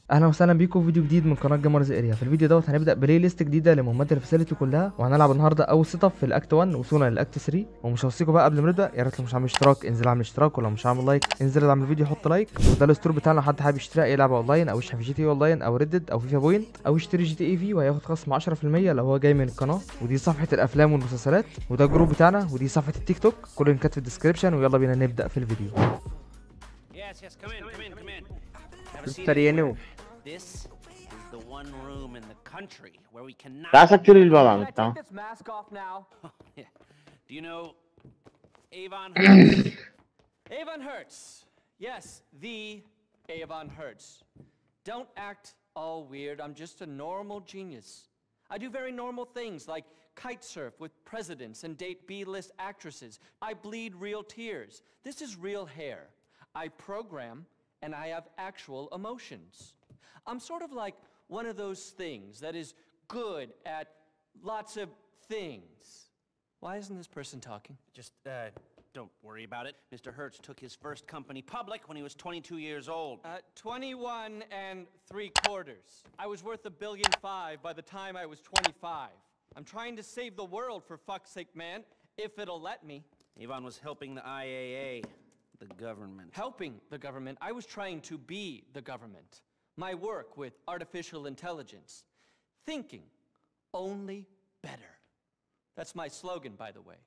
اهلا وسهلا بيكم في فيديو جديد من قناه جيمرز اريا في الفيديو دوت هنبدا بلاي ليست جديده لمهمات الفاسيلتي كلها وهنلعب النهارده اول سيت اب في الاكت 1 وصولا للاكت 3 ومش هوصيكم بقى قبل ما نبدا يا ريت لو مش عامل اشتراك انزل اعمل اشتراك ولو مش عامل لايك انزل ادعم الفيديو حط لايك وده الستور بتاعنا لو حد حابب يشتري اي لعبه اونلاين او يشحن في جي تي اونلاين او ريدد او فيفا بوينت او يشتري جي تي اي في وهياخد خصم 10% لو هو جاي من القناه ودي صفحه الافلام والمسلسلات وده الجروب بتاعنا ودي صفحه التيك توك كل اللينكات في الديسكربشن ويلا بينا نبدا في الفيديو Yes, yes, come in, come in, come in. Have a seat. مستر ينو This is the one room in the country where we cannot. تعال سكر الباب Can I بتاعه take this mask off now? Yeah. Do you know Avon Hertz? Avon Hertz. Yes, the Avon Hertz. Don't act all weird. I'm just a normal genius. I do very normal things like kite surf with presidents and date B-list actresses. I bleed real tears. This is real hair. I program and I have actual emotions. I'm sort of like one of those things that is good at lots of things. Why isn't this person talking? Just uh, don't worry about it. Mr. Hertz took his first company public when he was 22 years old. Uh, 21 and three quarters. I was worth a billion five by the time I was 25. I'm trying to save the world for fuck's sake, man, if it'll let me. Avon was helping the IAA, the government. Helping the government, I was trying to be the government. My work with artificial intelligence. Thinking only better. That's my slogan, by the way.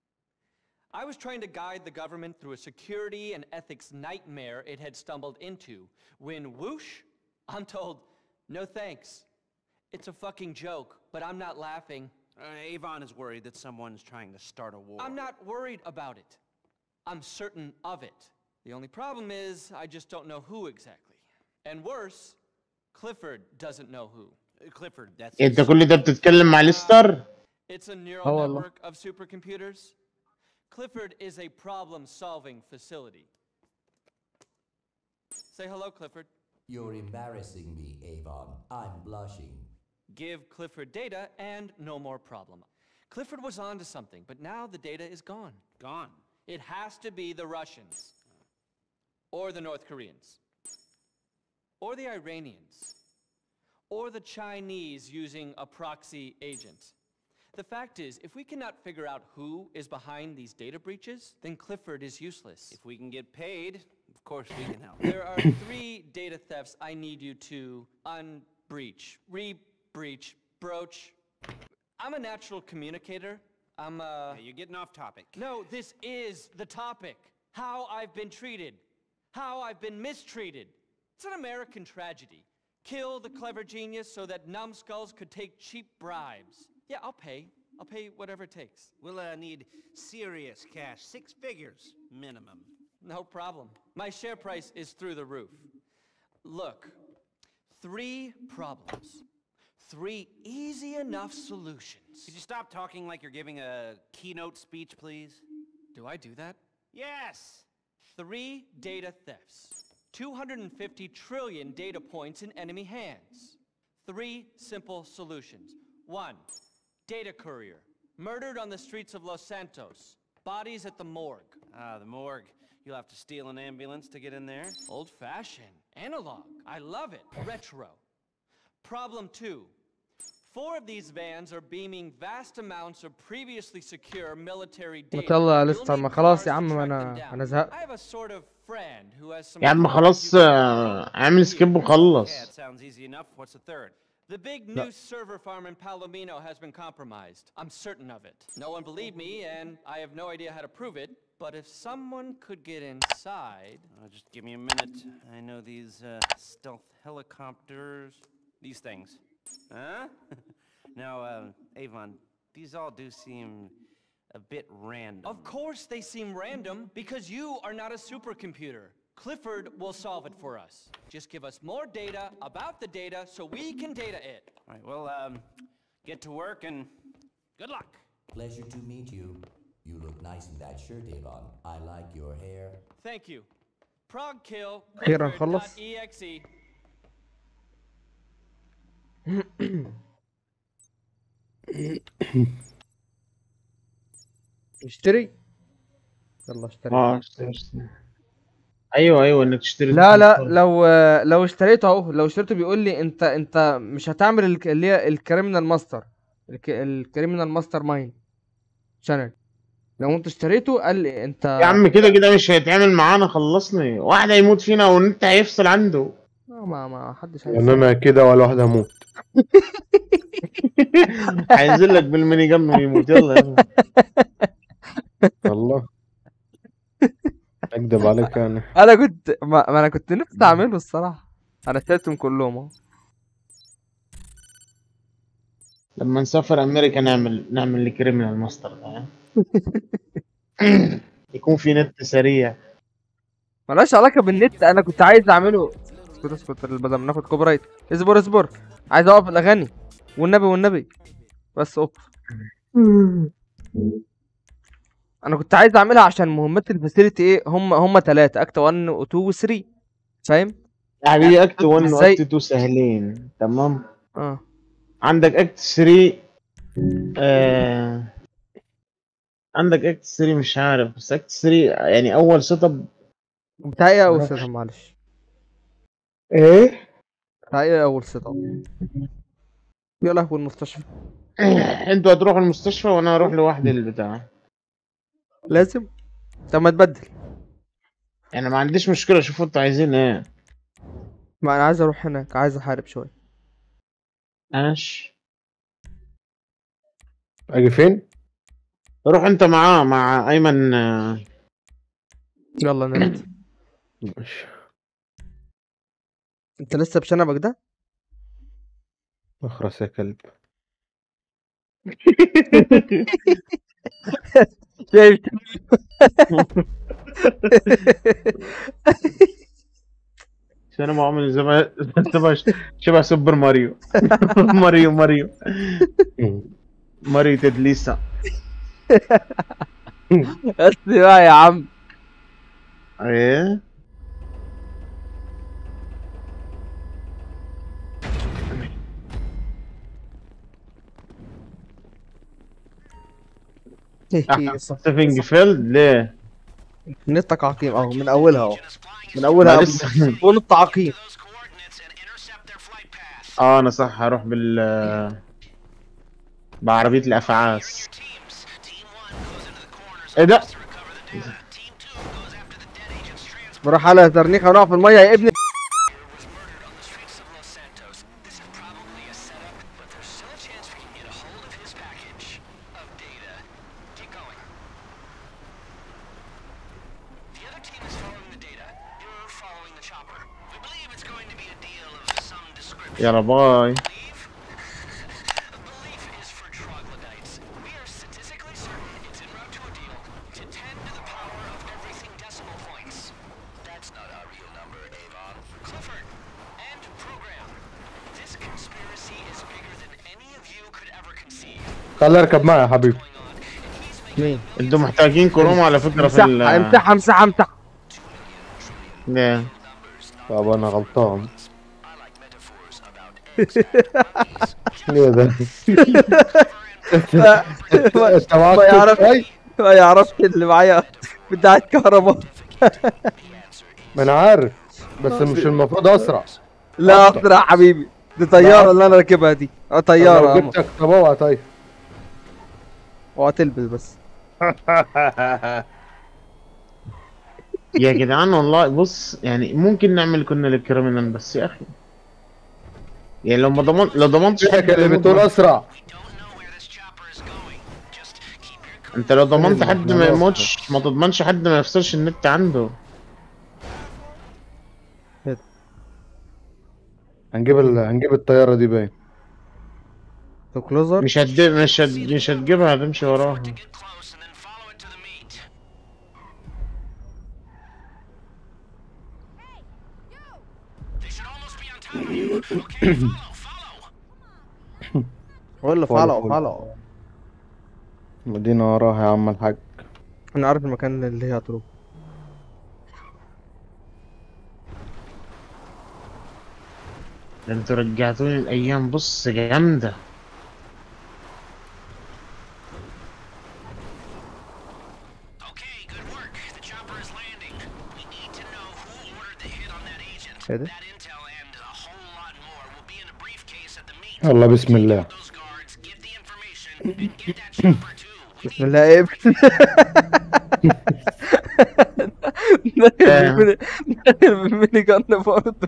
I was trying to guide the government through a security and ethics nightmare it had stumbled into when whoosh, I'm told, no thanks. It's a fucking joke, but I'm not laughing. Uh, Avon is worried that someone's trying to start a war. I'm not worried about it. I'm certain of it. The only problem is, I just don't know who exactly. And worse, Clifford doesn't know who. Uh, Clifford, that's. انت كل ده بتتكلم مع ليستر It's a neural Oh, Allah. network of supercomputers. Clifford is a problem solving facility. Say hello, Clifford. You're embarrassing me, Avon. I'm blushing. Give Clifford data and no more problem. Clifford was onto something, but now the data is gone. gone. It has to be the Russians, or the North Koreans, or the Iranians, or the Chinese using a proxy agent. The fact is, if we cannot figure out who is behind these data breaches, then Clifford is useless. If we can get paid, of course we can help. There are three data thefts I need you to unbreach, re-breach, broach. I'm a natural communicator. I'm a... Yeah, you're getting off topic. No, this is the topic. How I've been treated. How I've been mistreated. It's an American tragedy. Kill the clever genius so that numbskulls could take cheap bribes. Yeah, I'll pay. I'll pay whatever it takes. We'll uh, need serious cash, six figures minimum. No problem. My share price is through the roof. Look, three problems. Three easy enough solutions. Could you stop talking like you're giving a keynote speech, please? Do I do that? Yes. Three data thefts. 250 trillion data points in enemy hands. Three simple solutions. One, data courier. Murdered on the streets of Los Santos. Bodies at the morgue. Ah, the morgue. You'll have to steal an ambulance to get in there. Old fashioned. Analog. I love it. Retro. Problem two. Four of these vans are beaming vast amounts of previously secure military data. يلا يا You'll لسه، need ما خلاص يا cars to عم، ما track أنا- them down. أنا زهقت. I have a sort of friend who has some يا عم cars خلاص you can آه، اعمل سكيب وخلص Yeah, it sounds easy enough. What's the third? The big new server farm in Palomino has been compromised. I'm certain of it. No one believed me, and I have no idea how to prove it. But if someone could get inside. Uh, just give me a minute. I know these uh, stealth helicopters. These things. Huh? now, uh, Avon, these all do seem a bit random. Of course, they seem random because you are not a supercomputer. Clifford will solve it for us. Just give us more data about the data so we can data it. All right, well, um, get to work and good luck. Pleasure to meet you. You look nice in that shirt, Avon. I like your hair. Thank you. Prog kill. أخيراً خلص. Exe. اشتري يلا اشتري اه اشتري اشتري. ايوه ايوه انك تشتري لا لا تليفون. لو لو اشتريته اهو لو اشتريته بيقول لي انت انت مش هتعمل الك- اللي هي الكريمنال ماستر الكريمنال ماستر ماين شانل لو انت اشتريته قال لي انت يا عم كده كده مش هيتعامل معانا خلصني واحد هيموت فينا والنت هيفصل عنده آه، ما ما حدش عايز يعني انا كده ولا واحد هموت هينزل لك بالميني جن ويموت يلا يلا والله اكدب عليك يعني انا كنت ما, ما انا كنت نفسي اعمله الصراحه انا اشتريتهم كلهم اهو لما نسافر امريكا نعمل نعمل الكريمنال ماستر ده يكون في نت سريع ملهاش علاقه بالنت انا كنت عايز اعمله اسكت اسكت بدل ما ناخد كوبي رايت اصبر اصبر عايز اوقف الاغاني والنبي والنبي بس اوف انا كنت عايز اعملها عشان مهمات الفاسيلتي ايه هم هم ثلاثه اكت 1 و2 و3 فاهم يا حبيبي اكت 1 إزاي؟ واكت 2 سهلين تمام اه عندك اكت 3 آه... عندك اكت 3 مش عارف بس اكت 3 يعني اول سيت اب بتاع ايه اول معرفش. سيت اب معلش ايه بتاع ايه اول سيت اب يا لهوي المستشفى انتوا هتروحوا المستشفى وانا هروح لوحدي البتاع لازم طب ما تبدل يعني ما عنديش مشكله شوفوا انتوا عايزين ايه ما انا عايز اروح هناك عايز احارب شويه ماشي اجي فين؟ روح انت معاه مع ايمن آه، يلا نرد ماشي انت لسه بشنبك ده اخرس يا كلب شايف عشان انا عامل شبه شبه شبه سوبر ماريو ماريو ماريو ماريو تدليسة بس بقى يا عم ايه ستيفنج فيلد ليه؟ نت عقيم اهو من اولها اهو من اولها ما أهو. لسه ونط عقيم اه انا صح هروح بال بعربية الافعاس ايه ده؟ بروح على زرنيخه ونقع في الميه يا ابني يلا باي خلي اركب معي يا حبيبي مين انتوا محتاجين كروم على فكرة في ال امسحها امسحها امسحها امسحها ليه؟ طب انا غلطان ايه ده؟ انت معاك ما يعرف- شوي؟ ما يعرفش اللي معايا بتاعت كهرباء ما انا عارف بس مش المفروض اسرع لا اسرع يا حبيبي دي طياره اللي انا راكبها دي اه لو طياره أما. جبتك طب اوعى طيب اوعى تلبس بس يا جدعان والله بص يعني ممكن نعمل كنا للكريمنال بس يا اخي يعني لو ما ضمنت لو ضمنتش شكلك اللي يموت بتقول ما- اسرع انت لو ضمنت إيه حد ما الموضوع يموتش ما تضمنش حد ما يفصلش النت عنده هنجيب ال... هنجيب الطياره دي باين تو كلوزر مش هتجيب مش هت... مش هتجيبها هتمشي وراها ولا فولو، فالو فولو. فالو مدينه وراها يا عم الحاج انا عارف المكان اللي هي هتروح ده انتوا رجعتوني الايام بص جامده ايه ده That intel and a whole lot more will be in a briefcase at the meet. يلا بسم الله Those guards, get the information, and get that chopper too. بسم الله ايه داخل بالميني جن برضه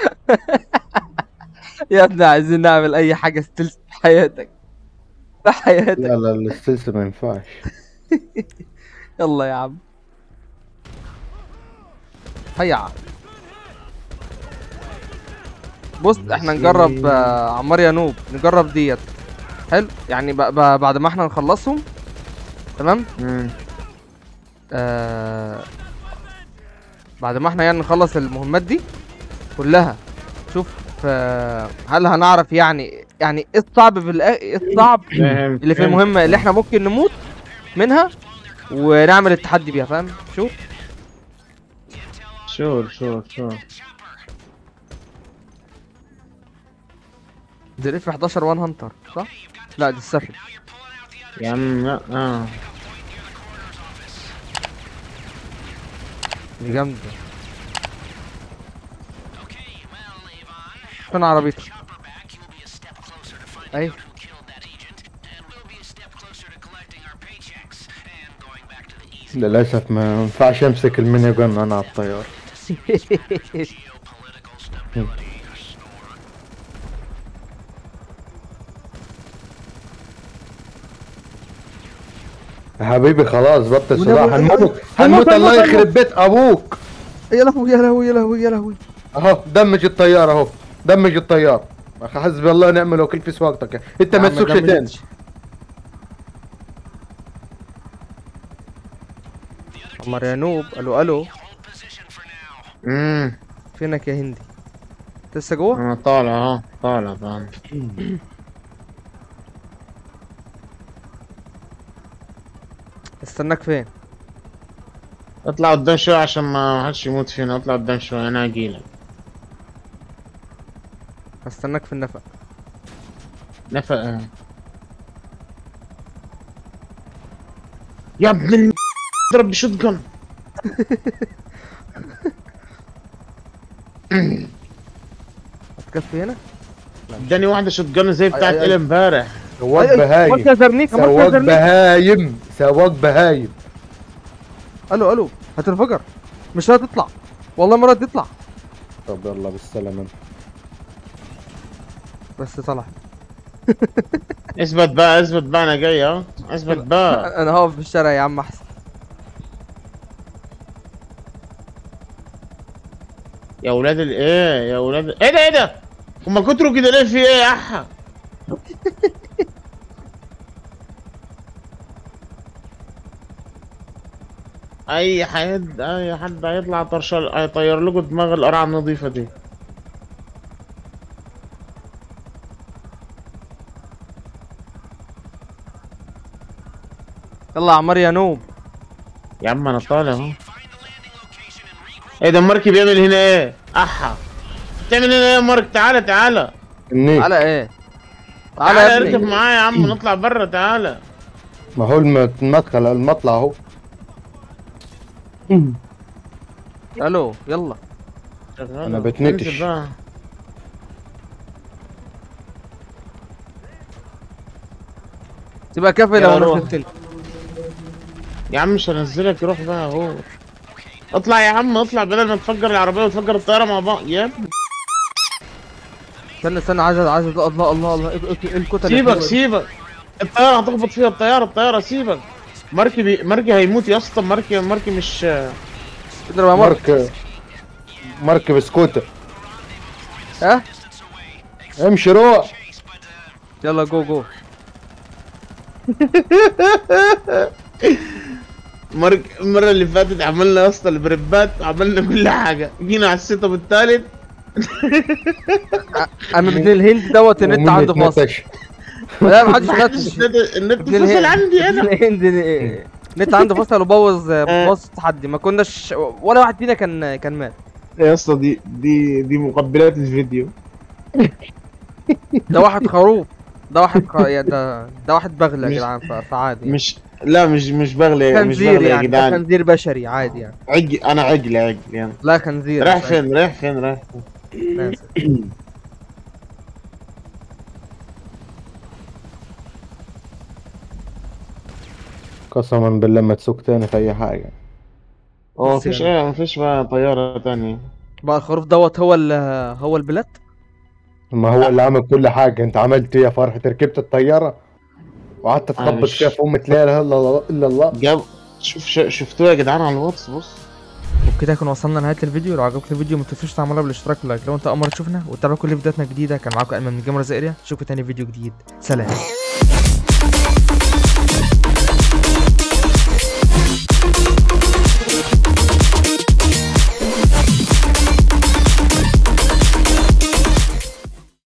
يا ابني عايزين نعمل اي حاجه ستيلز في حياتك في حياتك لا لا الستيلز ما ينفعش يلا يا عم هيا بص احنا نجرب آه، عمار يا نوب نجرب ديت حلو يعني ب- ب- بعد ما احنا نخلصهم تمام مم. آه بعد ما احنا يعني نخلص المهمات دي كلها شوف آه هل هنعرف يعني يعني ايه الصعب في الآ- ايه الصعب فاهم اللي في فاهم. المهمة اللي احنا ممكن نموت منها ونعمل التحدي بيها فاهم شوف شور شور شور دي الاف 11 وان هانتر صح؟ لا دي السفن يا عم لا اه دي جامدة فين عربيتك؟ ايوه للاسف ما ينفعش امسك الميني جن انا على الطياره يا حبيبي خلاص بطل ولا- صداع ولا- هنموت هنموت، هنموت الله هنموت. يخرب بيت ابوك يا لهوي يا لهوي يا لهوي يا لهوي اهو دمج الطياره اهو دمج الطياره حسبي الله ونعم الوكيل في سواقتك انت ما يا عم تسوقش ده تاني مدش. عمر يا نوب الو الو امم فينك يا هندي أنت لسه جوه انا طالع اهو طالع طالع استناك فين اطلع قدام شوي عشان ما حدش يموت فينا اطلع قدام شوي انا اجيلك استناك في النفق نفق آه. يا ابن الم... اضرب بشوت جن هتكفي هنا اداني واحده شوت جن زي بتاعت أي- أي. إلي امبارح سواق أي- أي- بهايم أمال فيها زرنيك أمال فيها سواق زرنيك بهايم سواق بهايم الو الو هتنفجر مش هتطلع والله مرة تطلع طب يلا بالسلامة بس طلع اثبت بقى اثبت بقى انا جاي اهو اثبت بقى انا هقف في الشارع يا عم احسن يا ولاد الايه يا ولاد ايه ده ايه ده هما كتروا كده ليه في ايه يا احا اي حد اي حد هيطلع طرشال هيطير لكم دماغ القرعه النظيفه دي يلا يا عمار يا نوب يا عم انا طالع اهو ايه ده مارك بيعمل هنا ايه احا بتعمل هنا ايه يا مارك تعالى تعالى النيك تعالى ايه تعالى تعالى يا اركب ابني معايا يا عم نطلع بره تعالى ما هو الم- المدخل المطلع اهو الو يلا شغال أنا أهو. بتنكش. انزل بقى. تبقى كافي يلا لو روح. نزلت انت يا عم مش هنزلك روح بقى اهو اطلع يا عم اطلع بدل ما تفجر العربيه وتفجر الطياره مع بعض يا ابني استنى استنى عايز عايز الله الله الله الله ايه إيه- إيه الكتل سيبك الحلوة دي؟ سيبك الطياره هتخبط فيها الطياره الطياره سيبك ماركي بي... ماركي هيموت يا اسطى ماركي ماركي مش اضرب يا مارك مارك مارك بسكوتر ها امشي روح يلا جو جو مارك المره اللي فاتت عملنا يا اسطى البريبات عملنا كل حاجه جينا على السيت اب الثالث انا ابن الهند دوت النت ومنة عنده فاصل نتش. لا ما حدش نتش النت النت ابن فصل الهند عندي انا ابن الهند النت عنده فاصل وبوظ بوظ التحدي ما كناش ولا واحد فينا كان كان مات يا اسطى دي دي دي مقبلات الفيديو ده واحد خروف ده واحد خ... يا ده ده واحد بغل يا مش- جدعان ف- فعادي يعني. مش لا مش مش بغلي مش خنزير بغلي يا يعني ده جدعان خنزير بشري عادي يعني عجل انا عجل عجل يعني لا خنزير رايح مش عادي. فين رايح فين رايح فين أنا آسف. قسما بالله ما تسوق تاني في اي حاجه هو بس مفيش يعني- ايه مفيش بقى طيارة تانية بقى الخروف دوت هو ال هو البلاد ما هو اللي عمل كل حاجه انت عملت ايه يا فرحه ركبت الطياره وقعدت أنا تخبط مش- فيها في ام لا اله الا الله الا الله جاب شوف ش- شفتوه يا جدعان على الواتس بص وبكده يكون وصلنا لنهايه الفيديو لو عجبك الفيديو ما تنسوش تعملوا بالاشتراك واللايك لو انت اول مره تشوفنا وتتابع كل فيديوهاتنا الجديده كان معاكم ايمن من جيمرز اريا اشوفكم تاني في فيديو جديد سلام